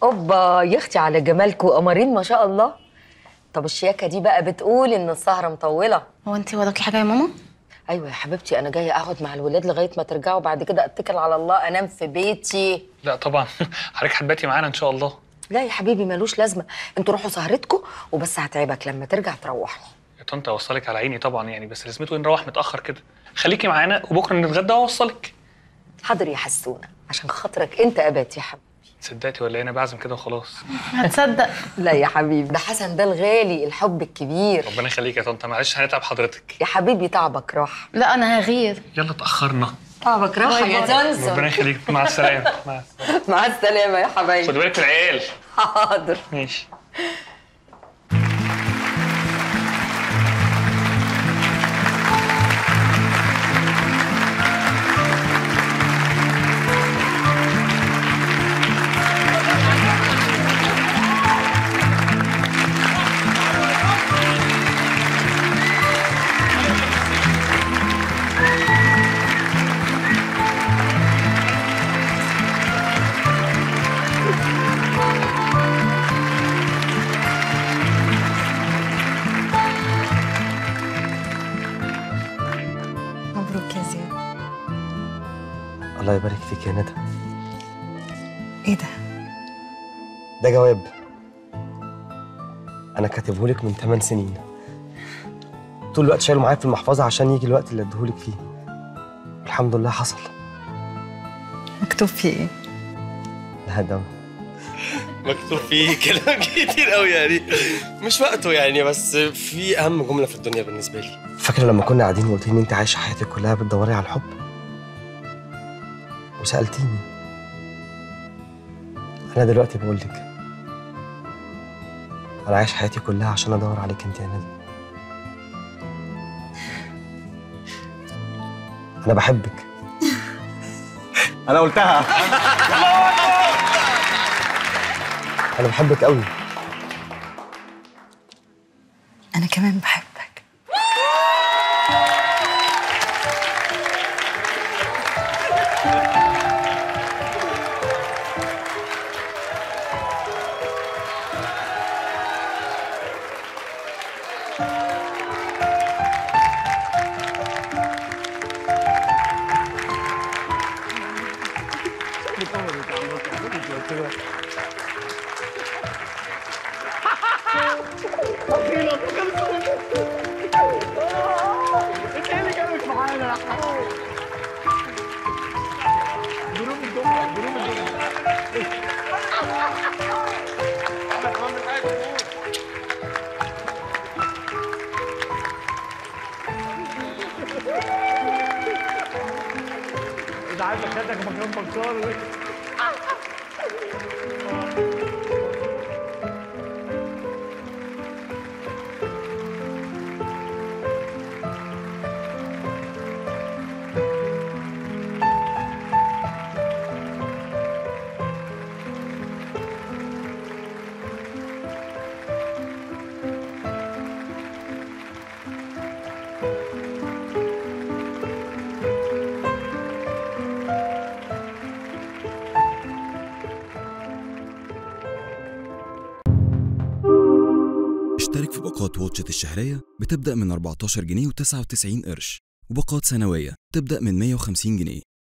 اوبا يا اختي على جمالكوا قمرين ما شاء الله طب الشياكه دي بقى بتقول ان السهره مطوله هو انت وراكي حاجه يا ماما ايوه يا حبيبتي انا جايه اقعد مع الولاد لغايه ما ترجعوا بعد كده اتكل على الله انام في بيتي لا طبعا حضرتك هتباتي معانا ان شاء الله لا يا حبيبي ملوش لازمه انتوا روحوا سهرتكم وبس هتعبك لما ترجع تروحني يا طنط اوصلك على عيني طبعا يعني بس لازمته نروح متاخر كده خليكي معانا وبكره نتغدى واوصلك حاضر يا حسونه عشان خاطرك انت ابات يا حبيبي صدقتي ولا إيه؟ انا بعزم كده وخلاص هتصدق لا يا حبيبي ده حسن ده الغالي الحب الكبير ربنا يخليك يا طنط معلش هنتعب حضرتك يا حبيبي تعبك راح لا انا هغير يلا اتاخرنا تعبك راح يا ربنا زنزن يخليك مع السلامه مع السلامه مع السلامه يا خد حبايبي بالك من العيال حاضر ماشي مبروك يا زياد الله يبارك فيك يا ندى ايه ده ده جواب انا كاتبه لك من 8 سنين طول الوقت شايله معايا في المحفظه عشان يجي الوقت اللي اديهولك فيه الحمد لله حصل مكتوب فيه ايه ده ده مكتوب فيه كلام كتير قوي يعني مش وقته يعني بس في اهم جمله في الدنيا بالنسبه لي فاكره لما كنا قاعدين وقلت ان انت عايشه حياتك كلها بتدوري على الحب وسالتيني انا دلوقتي بقول لك انا عايش حياتي كلها عشان ادور عليك انت يا ندى انا بحبك انا قلتها انا بحبك قوي انا كمان بحبك اشترك في باقات واتشت الشهرية بتبدأ من 14 جنيه و99 قرش وباقات سنوية تبدأ من 150 جنيه